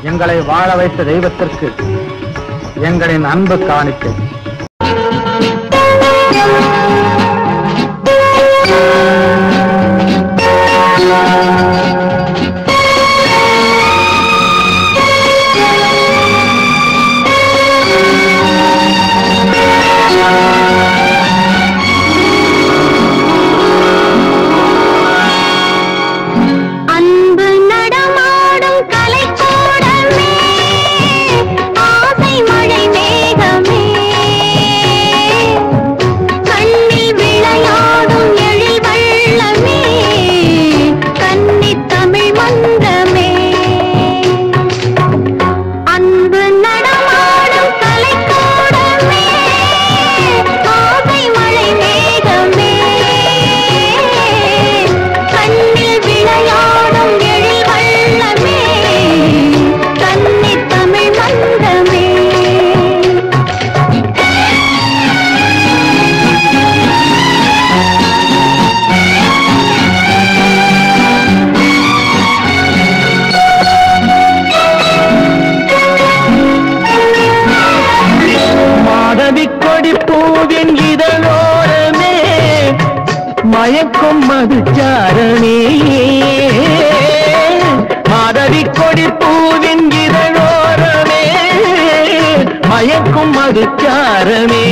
எங்களை வாழ வைத்த தெய்வத்திற்கு எங்களின் அன்பு காணிக்கை அன்பு நடமாடும் கலைக்கூடமே ஆசை மழை மேகமே கண்ணில் விளையாடும் எழில் வள்ளமே கன்னித் தமிழ் மன்றமே அன்பு நடமாடும் கலைக்கூடமே ஆசை மழை மேகமே கண்ணில் விளையாடும் எழில் வள்ளமே கன்னித் தமிழ் மன்றமே மாதவி கொடி பூவின் இதழோரமே மயக்கும் மதுச்சாரணே மாதவி கொடி பூவின் இதழோரமே மயக்கும் மதுச்சாரணே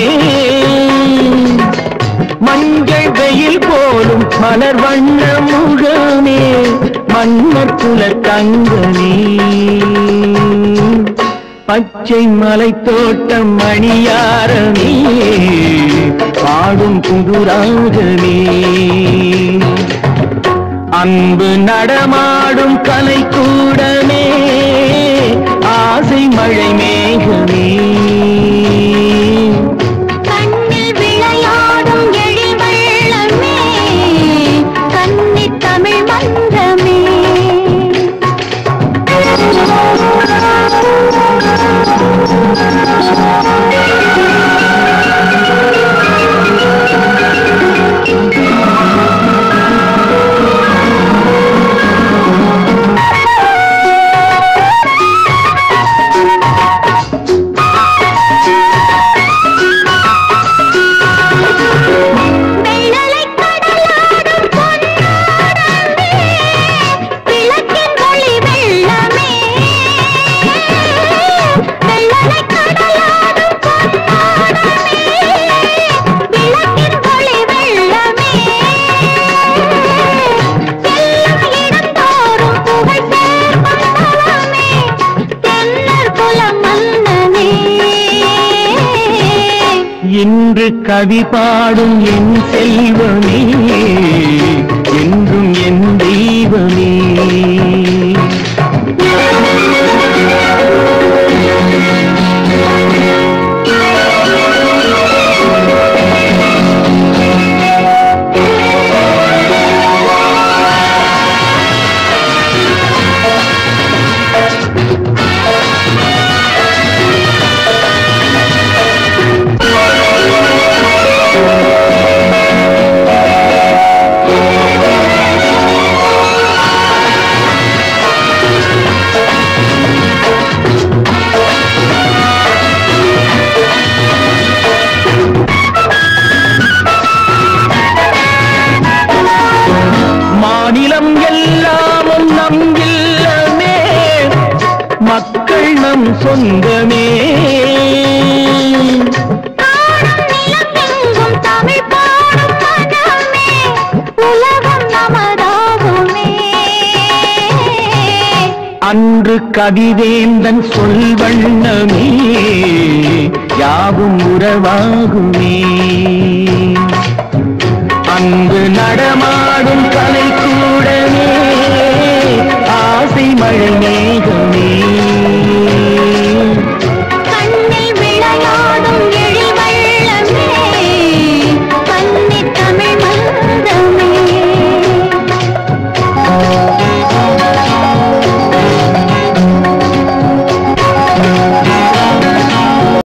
மஞ்சள் வெயில் போலும் மலர் வண்ண முகமே மன்னர் குல தங்கமே பச்சை மலை தோட்டம் மணியாரமே பாடும் புதுராகமே அன்பு நடமாடும் கலை கூடமே ஆசை மழை மேகமே கண்ணில் விளையாடும் எழில் வள்ளமே கன்னித் தமிழ் மன்றமே வெள்ளலை கடலாடும் பொன்னாடமே விளக்கின் ஒளி வெள்ளமே வெள்ளலை கடலாடும் பொன்னாடமே விளக்கின் ஒளி வெள்ளமே எல்லா இடத்தோறும் புகழ் சேர்ப்பவமே தென்னர் குலம் மன்னனே இன்று கவி பாடும் என் செல்வமே என்றும் என் தெய்வமே மாநிலம் எல்லாமும் நம் இல்லமே மக்கள் நம் சொந்தமே காணும் நிலமெங்கும் தமிழ் பாடும் மனமே உலகம் நமதாகுமே அன்று கவிவேந்தன் சொல் வண்ணமே யாவும் உறவாகுமே அங்கு நடமாடும் கலை கூடமே ஆசை மழை மேகமே